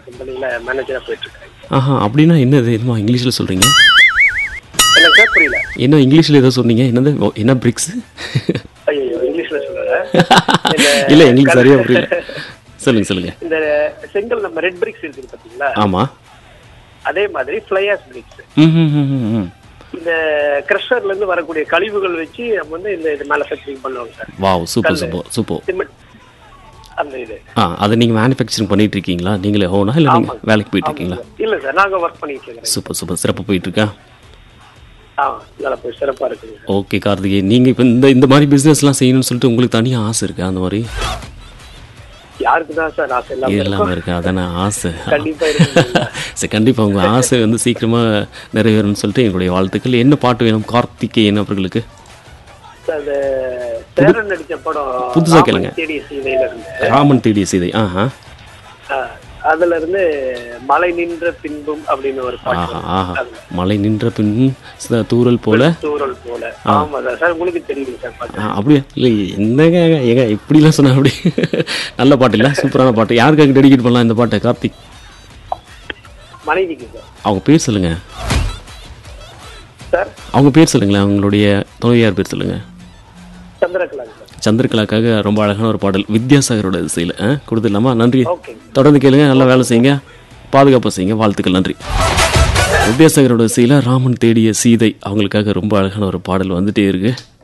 கம்பெனில மேனேஜரா போயிட்டு இருக்கேன் ஆஹா அப்படின்னா என்னது என்னமா இங்கிலீஷில் சொல்கிறீங்க என்ன சார் புரியல என்ன இங்கிலீஷில் ஏதோ சொன்னீங்க என்னது ஓ, என்ன பிரிக்ஸ் ஐயோ இங்கிலீஷ்ல சொல்லுறேன் இல்லை எங்களுக்கு சரியாக புரியல சொல்லுங்கள் சொல்லுங்கள் இந்த செங்கல் நம்ம ரெட் பிரிக்ஸ் இருக்குது பாத்தீங்களா ஆமாம் அதே மாதிரி ஃபிளையாஸ் பிரிக்ஸ் ம் ம் ம் ம், ம் இந்த கிரஷர்ல இருந்து வரக்கூடிய கழிவுகள் வச்சு நம்ம வந்து இந்த இது மேனுஃபேக்சரிங் பண்ணுவோம் sir wow super super super cement அந்த இது ஆ அதை நீங்கள் மேனுஃபேக்சரிங் பண்ணிட்டு இருக்கீங்களா நீங்களே ஓனா இல்லை நீங்கள் வேலைக்கு போயிட்டு இருக்கீங்களா இல்ல சார் நாங்க ஒர்க் பண்ணிட்டு இருக்கிறேன் சூப்பர் சூப்பர் சிறப்பாக போயிட்டு இருக்கா ஆ நல்லா போய் சிறப்பா இருக்குங்க ஓகே கார்த்திகே நீங்கள் இப்போ இந்த இந்த மாதிரி பிஸ்னஸ்லாம் செய்யணும்னு சொல்லிட்டு உங்களுக்கு தனியாக ஆசை இருக்கா அந்த மாதிரி யாருக்கு தான் சார் ஆசை இல்லாம எல்லாமே இருக்கு அதானே ஆசை கண்டிப்பா இருக்குங்க சரி கண்டிப்பாக உங்கள் ஆசை வந்து சீக்கிரமாக நிறைவேறும்னு சொல்லிட்டு என்னுடைய வாழ்த்துக்கள் என்ன பாட்டு வேணும் கார்த்திகேயன் அவர்களுக்கு சார், அந்த சேரன் நடிச்ச படம் புதுசா கேளுங்க. ராமன் தேடிய சீதையில இருந்து ராமன் தேடிய சீதை ஆஹா ஆ, அதுல இருந்து மலை நின்ற பின்பும் அப்படின்னு ஒரு ஆஹா பாட்டு ஆஹா மலை நின்ற பின் ச- தூறல் போல தூரல் போல ஆமா சார் சார் உங்களுக்கு தெரியுது சார் பாட்டு ஆ, அப்படியா இல்லை என்னங்க ஏங்க இப்படிலாம் சொன்னா அப்படி நல்ல பாட்டு இல்லை சூப்பரான பாட்டு யாருக்காக டெடிகேட் பண்ணலாம் இந்த பாட்டை கார்த்திக் மனைவிக்கு சார் அவங்க பேர் சொல்லுங்க சார் அவங்க பேர் சொல்லுங்களேன் அவங்களுடைய துணைவியார் பேர் சொல்லுங்க சந்திரகலா சார் சந்திரகலாக்காக ரொம்ப அழகான ஒரு பாடல் வித்யாசாகரோட இசையில் கொடுத்துடலாமா நன்றி ஓகே தொடர்ந்து கேளுங்க நல்லா வேலை செய்யுங்க பாதுகாப்பாக செய்யுங்க வாழ்த்துக்கள் நன்றி வித்யாசாகரோட இசையில் ராமன் தேடிய சீதை அவங்களுக்காக ரொம்ப அழகான ஒரு பாடல் வந்துட்டே இருக்கு